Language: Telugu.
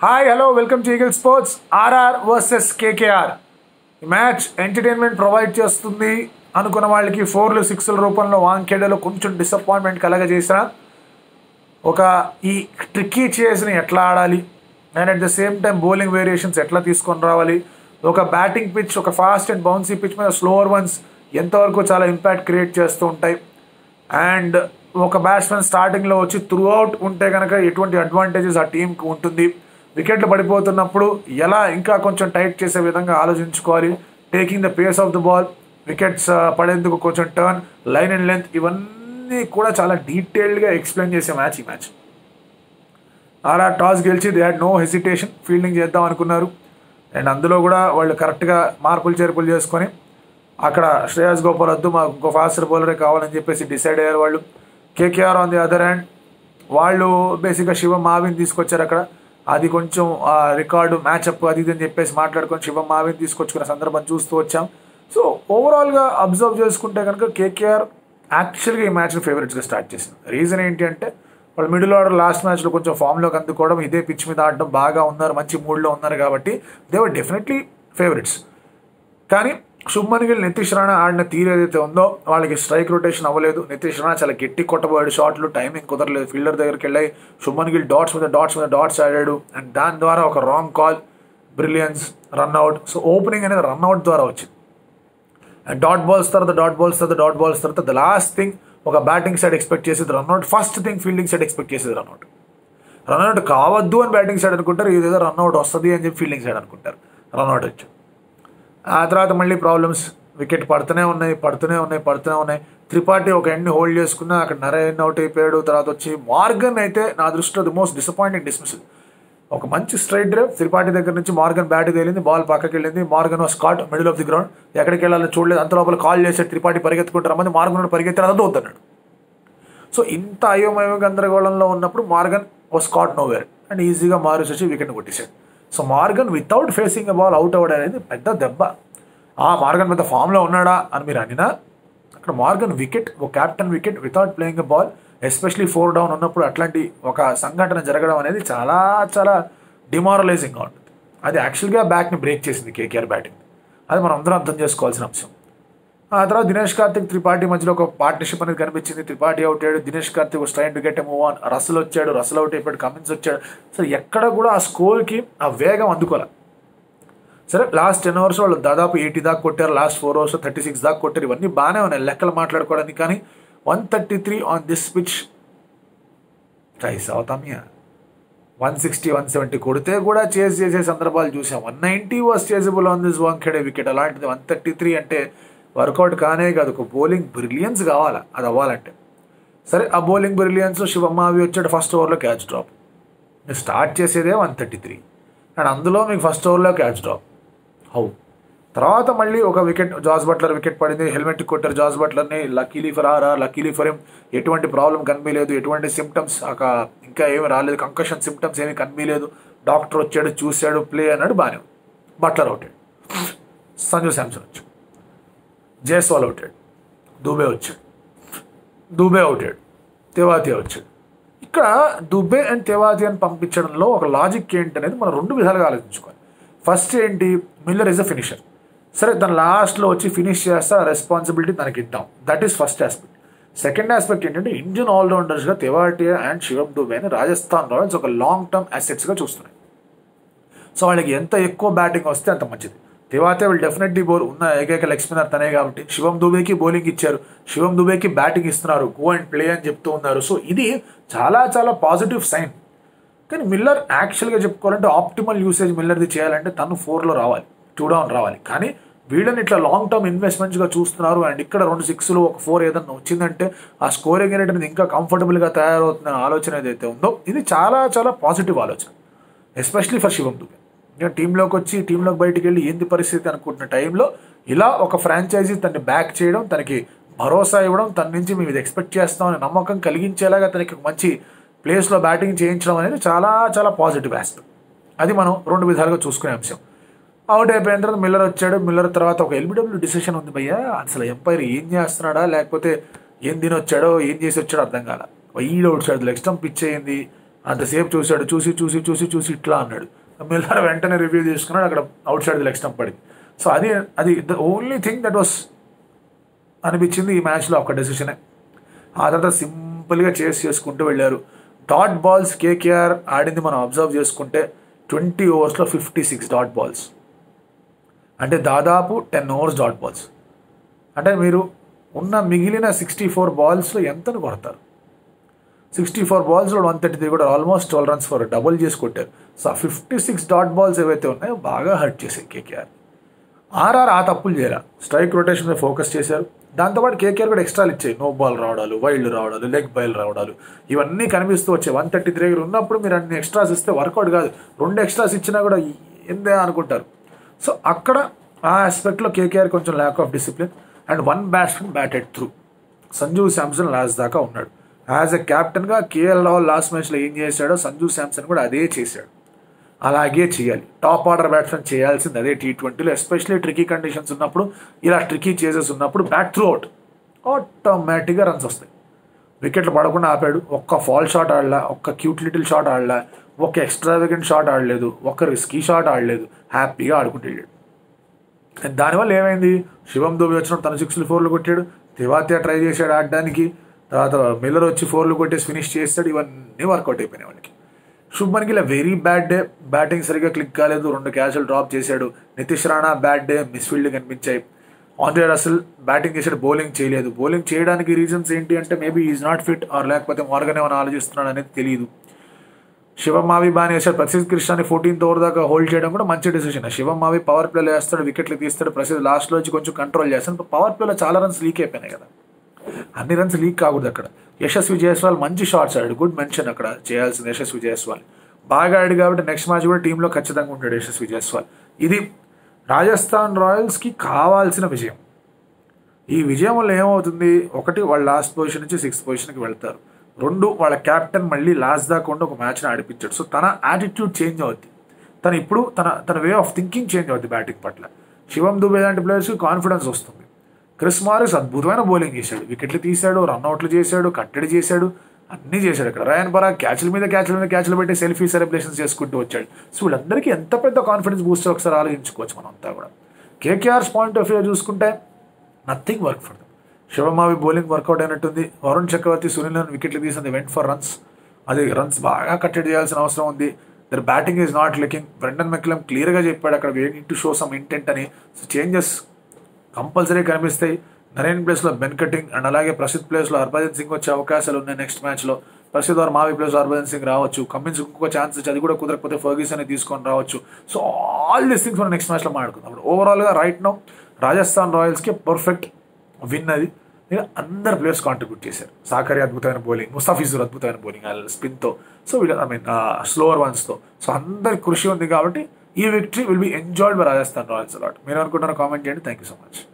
hi hello welcome to eagle sports RR versus KKR ఈ మ్యాచ్ ఎంటర్టైన్మెంట్ ప్రొవైడ్ చేస్తుంది అనుకున్న వాళ్ళకి ఫోర్లు సిక్స్ల రూపంలో వాంకేడలో కొంచెం డిసప్పాయింట్మెంట్ కలగజేసిన ఒక ఈ ట్రిక్కీ చేస్ని ఎట్లా ఆడాలి and at the same time bowling variations ఎట్లా తీసుకొని రావాలి ఒక బ్యాటింగ్ పిచ్ ఒక ఫాస్ట్ అండ్ బౌన్సీ పిచ్ మీద స్లోవర్ వన్స్ ఎంతవరకు చాలా ఇంపాక్ట్ క్రియేట్ చేస్తూ ఉంటాయి అండ్ ఒక బ్యాట్స్మెన్ స్టార్టింగ్లో వచ్చి త్రూ అవుట్ ఉంటే కనుక ఎటువంటి అడ్వాంటేజెస్ ఆ టీంకి ఉంటుంది వికెట్లు పడిపోతున్నప్పుడు ఎలా ఇంకా కొంచెం టైట్ చేసే విధంగా ఆలోచించుకోవాలి taking the pace of the ball wickets పడేందుకు కొంచెం టర్న్ లైన్ అండ్ లెంత్ ఇవన్నీ కూడా చాలా డీటెయిల్డ్గా ఎక్స్ప్లెయిన్ చేసే మ్యాచ్ ఈ మ్యాచ్ అలా టాస్ గెలిచి they had no hesitation fielding చేద్దాం అనుకున్నారు అండ్ అందులో కూడా వాళ్ళు కరెక్ట్గా మార్పులు చేర్పులు చేసుకొని అక్కడ శ్రేయస్ గోపాల్ వద్దు మాకు ఇంకో ఫాస్టర్ బౌలరే కావాలని చెప్పేసి డిసైడ్ అయ్యారు వాళ్ళు KKR on the other hand వాళ్ళు బేసిక్గా శివ మావిని తీసుకొచ్చారు అక్కడ అది కొంచెం రికార్డు మ్యాచ్అప్ అది ఇది అని చెప్పేసి మాట్లాడుకొని శివ మావిని తీసుకొచ్చుకున్న సందర్భం చూస్తూ వచ్చాం సో ఓవరాల్గా అబ్జర్వ్ చేసుకుంటే కనుక కేకేఆర్ యాక్చువల్గా ఈ మ్యాచ్ని ఫేవరెట్స్గా స్టార్ట్ చేసింది రీజన్ ఏంటి అంటే వాళ్ళు మిడిల్ ఆర్డర్ లాస్ట్ మ్యాచ్లో కొంచెం ఫామ్లోకి అందుకోవడం ఇదే పిచ్ మీద ఆడడం బాగా ఉన్నారు మంచి మూడ్లో ఉన్నారు కాబట్టి దేవర్ డెఫినెట్లీ ఫేవరెట్స్ కానీ శుభ్మన్ గిల్ నితీష్ రాణా ఆడిన తీరు ఏదైతే ఉందో వాళ్ళకి స్ట్రైక్ రొటేషన్ అవ్వలేదు నితీష్ రాణా చాలా గట్టి కొట్టబోయాడు షాట్లు టైమింగ్ కుదరలేదు ఫీల్డర్ దగ్గరికి వెళ్ళాయి శుభ్మన్ గిల్ డాట్స్ మీద డాట్స్ మీద డాట్స్ ఆడాడు అండ్ దాని ద్వారా ఒక wrong call brilliance run out so opening అనేది రన్అట్ ద్వారా వచ్చింది అండ్ డాట్ బాల్స్ తర్వాత డాట్ బాల్స్ తర్వాత డాట్ బాల్స్ తర్వాత ద లాస్ట్ థింగ్ ఒక బ్యాటింగ్ సైడ్ ఎక్స్పెక్ట్ చేసేది run out first thing fielding side expect చేసేది రన్అట్ రన్అట్ కావద్దు అని బ్యాటింగ్ సైడ్ అనుకుంటారు ఇదేదో రన్అట్ వస్తుంది అని చెప్పి ఫీల్డింగ్ సైడ్ అనుకుంటారు రన్అట్ వచ్చి ఆ తర్వాత మళ్ళీ ప్రాబ్లమ్స్ వికెట్ పడుతూనే ఉన్నాయి పడుతూనే ఉన్నాయి పడుతూనే ఉన్నాయి త్రిపాఠి ఒక ఎండ్ని హోల్డ్ చేసుకున్నా అక్కడ నరేన్ అవుట్ అయిపోయాడు తర్వాత వచ్చి మార్గన్ అయితే నా దృష్టిలో ది మోస్ట్ డిసప్పాయింటింగ్ డిస్మిస్ ఒక మంచి స్ట్రైట్ డ్రైవ్ త్రిపాఠి దగ్గర నుంచి మార్గన్ బ్యాట్ తేలింది బాల్ పక్కకి వెళ్ళింది మార్గన్ స్కాట్ మిడిల్ ఆఫ్ ది గ్రౌండ్ ఎక్కడికి వెళ్ళాలో చూడలేదు అంత లోపల కాల్ చేసాడు త్రిపాఠి పరిగెత్తుకుంటారు రమ్మని మార్గన్ పరిగెత్తారు అదంతా వద్దన్నాడు సో ఇంత అయోమయ గందరగోళంలో ఉన్నప్పుడు మార్గన్ ఓ స్కాట్ నోవేర్ అండ్ ఈజీగా మారుస్ వచ్చి వికెట్ కొట్టేశాడు so Morgan without facing a ball out అవ్వడం అనేది పెద్ద దెబ్బ ఆ మార్గన్ పెద్ద ఫామ్లో ఉన్నాడా అని మీరు అనినా అక్కడ మార్గన్ వికెట్ ఒక captain wicket without playing a ball especially four down ఉన్నప్పుడు అట్లాంటి ఒక సంఘటన జరగడం అనేది చాలా చాలా డిమారలైజింగ్గా ఉంటుంది అది యాక్చువల్గా బ్యాట్ని బ్రేక్ చేసింది కేకేఆర్ బ్యాటింగ్ అది మనం అందరం అర్థం చేసుకోవాల్సిన అంశం ఆ తర్వాత దినేష్ కార్తిక్ త్రిపాఠి మధ్యలో ఒక పార్ట్నర్షిప్ అనేది కనిపించింది త్రిపాఠి అవుట్ అయ్యాడు Dinesh Karthik strain to get move on Russell వచ్చాడు రసల్ అవుట్ అయిపోయాడు కమిన్స్ వచ్చాడు సరే ఎక్కడ కూడా ఆ స్కోర్కి ఆ వేగం అందుకోలే సరే లాస్ట్ టెన్ అవర్స్ వాళ్ళు దాదాపు ఎయిటీ దాకా కొట్టారు last four overs thirty six దాకా కొట్టారు ఇవన్నీ బాగానే ఉన్నాయి లెక్కలు మాట్లాడుకోవడానికి కానీ one thirty three on this pitch ట్రైస్ అవుతామియా వన్ సిక్స్టీ వన్ సెవెంటీ కొడితే కూడా చేజ్ చేసే సందర్భాలు చూసాం one ninety was chasable on this Wankhede wicket అలాంటిది వన్ థర్టీ త్రీ అంటే వర్కౌట్ కానే కాదు ఒక బౌలింగ్ బ్రిలియన్స్ కావాలా అది అవ్వాలంటే సరే ఆ బౌలింగ్ బ్రిలియన్స్ శివమ్మావి వచ్చాడు ఫస్ట్ ఓవర్లో క్యాచ్ డ్రాప్ మీరు స్టార్ట్ చేసేదే వన్ థర్టీ త్రీ అండ్ అందులో మీకు ఫస్ట్ ఓవర్లో క్యాచ్ డ్రాప్ హౌ తర్వాత మళ్ళీ ఒక వికెట్ జాస్ బట్లర్ వికెట్ పడింది హెల్మెట్ కొట్టారు జాస్ బట్లర్ని luckily for R R luckily for him ఎటువంటి ప్రాబ్లం కనిపించలేదు ఎటువంటి సిమ్టమ్స్ ఇంకా ఏమి రాలేదు కంకషన్ సిమ్టమ్స్ ఏమీ కనిపించలేదు డాక్టర్ వచ్చాడు చూశాడు ప్లే అన్నాడు బాగానే బట్లర్ అవుతాడు సంజు శాంసన్ వచ్చాడు జైస్వాల్ అవుతాడు దూబే వచ్చాడు దూబే అవుతాడు తెవాతి వచ్చాడు ఇక్కడ దుబే అండ్ తెవాతి అని పంపించడంలో ఒక లాజిక్ ఏంటి అనేది మనం రెండు విధాలుగా ఆలోచించుకోవాలి ఫస్ట్ ఏంటి మిల్లర్ ఇస్ అ ఫినిషర్ సరే తన లాస్ట్లో వచ్చి ఫినిష్ చేస్తే ఆ రెస్పాన్సిబిలిటీ తనకి ఇద్దాం that is first aspect second aspect ఏంటంటే ఇండియన్ ఆల్రౌండర్స్గా తెవాటియా అండ్ శివం దుబే అని రాజస్థాన్ రాయల్స్ ఒక లాంగ్ టర్మ్ అసెట్స్గా చూస్తున్నాయి సో వాళ్ళకి ఎంత ఎక్కువ బ్యాటింగ్ వస్తే అంత మంచిది తెవాతే వీళ్ళు డెఫినెట్లీ బోర్ ఉన్న ఏకైక లెగ్ స్పిన్నర్ తనే కాబట్టి శివం దుబేకి బౌలింగ్ ఇచ్చారు శివం దుబేకి బ్యాటింగ్ ఇస్తున్నారు గో అండ్ ప్లే అని చెప్తూ ఉన్నారు సో ఇది చాలా చాలా పాజిటివ్ సైన్ కానీ మిల్లర్ యాక్చువల్గా చెప్పుకోవాలంటే ఆప్టిమల్ యూసేజ్ మిల్లర్ది చేయాలంటే తను ఫోర్లో రావాలి టూ డౌన్ రావాలి కానీ వీళ్ళని ఇట్లా లాంగ్ టర్మ్ ఇన్వెస్ట్మెంట్స్గా చూస్తున్నారు అండ్ ఇక్కడ రెండు సిక్స్లు ఒక ఫోర్ ఏదన్నా వచ్చిందంటే ఆ స్కోరింగ్ అనేది ఇంకా కంఫర్టబుల్గా తయారవుతున్న ఆలోచన ఏదైతే ఉందో ఇది చాలా చాలా పాజిటివ్ ఆలోచన ఎస్పెషలీ ఫర్ శివం దుబే నేను టీంలోకి వచ్చి టీంలోకి బయటికి వెళ్ళి ఏంది పరిస్థితి అనుకుంటున్న టైంలో ఇలా ఒక ఫ్రాంచైజీ తనని బ్యాక్ చేయడం తనకి భరోసా ఇవ్వడం తన నుంచి మేము ఇది ఎక్స్పెక్ట్ చేస్తామని నమ్మకం కలిగించేలాగా తనకి ఒక మంచి ప్లేస్లో బ్యాటింగ్ చేయించడం అనేది చాలా చాలా పాజిటివ్ ఆస్పెక్ట్ అది మనం రెండు విధాలుగా చూసుకునే అంశం అవుట్ అయిపోయిన తర్వాత మిల్లర్ వచ్చాడు మిల్లర్ తర్వాత ఒక ఎల్బిడబ్ల్యూ డిసిషన్ ఉంది భయ్యా అసలు ఎంపైర్ ఏం చేస్తున్నాడా లేకపోతే ఏం తిని వచ్చాడో ఏం చేసి వచ్చాడో అర్థం కాల wide outside leg stump pitch అయ్యింది అంతసేపు చూశాడు చూసి చూసి చూసి చూసి ఇట్లా అన్నాడు మిల్లర్ వెంటనే రివ్యూ తీసుకున్నాడు అక్కడ అవుట్ సైడ్ లెగ్ స్టంప్ పడింది సో అది అది the only thing that was అనిపించింది ఈ మ్యాచ్లో ఒక డెసిషనే ఆ తర్వాత సింపుల్గా చేసి చేసుకుంటూ వెళ్ళారు డాట్ బాల్స్ కేకేఆర్ ఆడింది మనం అబ్జర్వ్ చేసుకుంటే ట్వంటీ ఓవర్స్లో ఫిఫ్టీ సిక్స్ డాట్ బాల్స్ అంటే దాదాపు టెన్ ఓవర్స్ డాట్ బాల్స్ అంటే మీరు ఉన్న మిగిలిన సిక్స్టీ ఫోర్ బాల్స్లో ఎంతను కొడతారు సిక్స్టీ ఫోర్ బాల్స్లో వన్ థర్టీ త్రీ కూడా almost twelve runs for double చేసి కొట్టారు సో ఆ ఫిఫ్టీ సిక్స్ డాట్ బాల్స్ ఏవైతే ఉన్నాయో బాగా హర్ట్ చేశాయి కేకేఆర్ ఆర్ఆర్ ఆ తప్పులు చేయాలి స్ట్రైక్ రొటేషన్ మీద ఫోకస్ చేశారు దాంతోపాటు కేకేఆర్ కూడా ఎక్స్ట్రాలు ఇచ్చాయి నో బాల్ రావడాలు వైల్డ్ రావడాలు లెగ్ బైల్ రావడాలు ఇవన్నీ కనిపిస్తూ వచ్చాయి వన్ థర్టీ త్రీ దగ్గర ఉన్నప్పుడు మీరు అన్ని ఎక్స్ట్రాస్ ఇస్తే వర్కౌట్ కాదు రెండు ఎక్స్ట్రాస్ ఇచ్చినా కూడా ఏందే అనుకుంటారు సో అక్కడ ఆ ఆస్పెక్ట్లో కేకేఆర్ కొంచెం lack of discipline and one batsmen batted through Sanju Samson last దాకా ఉన్నాడు యాజ్ ఎ క్యాప్టెన్గా కేఎల్ రాహుల్ లాస్ట్ మ్యాచ్లో ఏం చేశాడో సంజు శాంసన్ కూడా అదే చేశాడు అలాగే చేయాలి టాప్ ఆర్డర్ బ్యాట్స్మెన్ చేయాల్సింది అదే టీ ట్వంటీలో ఎస్పెషలీ ట్రికీ కండిషన్స్ ఉన్నప్పుడు ఇలా ట్రికీ చేసెస్ ఉన్నప్పుడు బ్యాట్ త్రూ అవుట్ ఆటోమేటిక్గా రన్స్ వస్తాయి వికెట్లు పడకుండా ఆపాడు ఒక్క ఫాల్ షాట్ ఆడలా ఒక్క క్యూట్ లిటిల్ షాట్ ఆడలా ఒక్క ఎక్స్ట్రా వికెట్ షాట్ ఆడలేదు ఒక్క రిస్కీ షాట్ ఆడలేదు హ్యాపీగా ఆడుకుంటూ వెళ్ళాడు And దానివల్ల ఏమైంది శివం దుబే వచ్చినప్పుడు తన సిక్స్లు ఫోర్లు కొట్టాడు తివాత్య ట్రై చేశాడు ఆడడానికి తర్వాత మిల్లర్ వచ్చి ఫోర్లు కొట్టేసి ఫినిష్ చేస్తాడు ఇవన్నీ వర్కౌట్ అయిపోయినాయి వాళ్ళకి శుభ్మన్కి ఇలా వెరీ బ్యాడ్ డే బ్యాటింగ్ సరిగ్గా క్లిక్ కాలేదు రెండు క్యాచ్లు డ్రాప్ చేశాడు Nitish Rana bad day misfield కనిపించాయి ఆండ్రే రసల్ బ్యాటింగ్ చేశాడు బౌలింగ్ చేయలేదు బౌలింగ్ చేయడానికి రీజన్స్ ఏంటి అంటే maybe is not fit or లేకపోతే మార్గన్ ఏమైనా ఆలోచిస్తున్నాడు అనేది తెలియదు శివమావి బాగానే వేశాడు ప్రసిద్ధ్ కృష్ణాని ఫోర్టీన్త్ ఓవర్ దాకా హోల్డ్ చేయడం కూడా మంచి డెసిషన్ శివమావి పవర్ ప్లేలో వేస్తాడు వికెట్లు తీస్తాడు ప్రసిద్ధ్ లాస్ట్లో వచ్చి కొంచెం కంట్రోల్ చేస్తాడు పవర్ ప్లేలో చాలా రన్స్ లీక్ అయిపోయినాయి కదా అన్ని రన్స్ లీక్ కాకూడదు అక్కడ యశస్వి జయస్వాల్ మంచి షాట్స్ ఆడాడు గుడ్ మెన్షన్ అక్కడ చేయాల్సింది యశస్వి జయస్వాల్ బాగా ఆడాడు కాబట్టి నెక్స్ట్ మ్యాచ్ కూడా టీంలో ఖచ్చితంగా ఉంటాడు యశస్వి జయస్వాల్ ఇది రాజస్థాన్ రాయల్స్కి కావాల్సిన విజయం ఈ విజయం వల్ల ఏమవుతుంది ఒకటి వాళ్ళు లాస్ట్ పొజిషన్ నుంచి సిక్స్త్ పొజిషన్కి వెళ్తారు రెండు వాళ్ళ క్యాప్టెన్ మళ్ళీ లాస్ట్ దాకా ఉండి ఒక మ్యాచ్ని ఆడిపించాడు సో తన యాటిట్యూడ్ చేంజ్ అవుద్ది తను ఇప్పుడు తన తన వే ఆఫ్ థింకింగ్ చేంజ్ అవుద్ది బ్యాటింగ్ పట్ల శివం దుబే లాంటి ప్లేయర్స్కి కాన్ఫిడెన్స్ వస్తుంది క్రిస్ మారిస్ అద్భుతమైన బౌలింగ్ చేశాడు వికెట్లు తీశాడు రన్అట్లు చేశాడు కట్టడి చేశాడు అన్నీ చేశాడు ఇక్కడ రయాన్ పరాగ్ క్యాచ్ల మీద క్యాచ్ల మీద క్యాచ్లు పెట్టి సెల్ఫీ సెలబ్రేషన్స్ చేసుకుంటూ వచ్చాడు సో వీళ్ళందరికీ ఎంత పెద్ద కాన్ఫిడెన్స్ బూస్టర్ ఒకసారి ఆలోచించుకోవచ్చు మనం అంతా కూడా కేకేఆర్స్ పాయింట్ ఆఫ్ వ్యూ చూసుకుంటే nothing work for them Shivam Mavi bowling workout అయినట్టుంది వరుణ్ చక్రవర్తి సునీల్ వికెట్లు తీసింది వెంట్ ఫర్ రన్స్ అది రన్స్ బాగా కట్టడి చేయాల్సిన అవసరం ఉంది their batting is not looking Brendon McCullum క్లియర్గా చెప్పాడు అక్కడ way to show some intent అని సో చేంజెస్ కంపల్సరీ కనిపిస్తాయి నరేన్ ప్లేస్లో బెన్ కటింగ్ అండ్ అలాగే ప్రసిద్ధ్ ప్లేస్లో హర్భజన్ సింగ్ వచ్చే అవకాశాలు ఉన్నాయి నెక్స్ట్ మ్యాచ్లో ప్రసిద్ధ్ వారు మావి ప్లేస్లో హర్భజన్ సింగ్ రావచ్చు కమిన్స్ ఇంకొక ఛాన్స్ ఇచ్చి అది కూడా కుదరకపోతే ఫర్గీస్ అని తీసుకొని రావచ్చు సో ఆల్ దీస్ థింగ్స్ మనం నెక్స్ట్ మ్యాచ్లో మాట్లాడుకుందాం ఇప్పుడు ఓవరాల్గా రైట్ నో రాజస్థాన్ రాయల్స్కి పర్ఫెక్ట్ విన్ అది ఇలా అందరు ప్లేయర్స్ కాంట్రిబ్యూట్ చేశారు సాకరి అద్భుతమైన బౌలింగ్ ముస్తాఫిజుర్ అద్భుతమైన బౌలింగ్ స్పిన్తో సో వీళ్ళు ఐ మీన్ స్లోవర్ వన్స్తో సో అందరి కృషి ఉంది కాబట్టి ఈ victory will be enjoyed by Rajasthan Royals a lot మీరు అనుకుంటున్న కామెంట్ చేయండి థ్యాంక్ యూ సో మచ్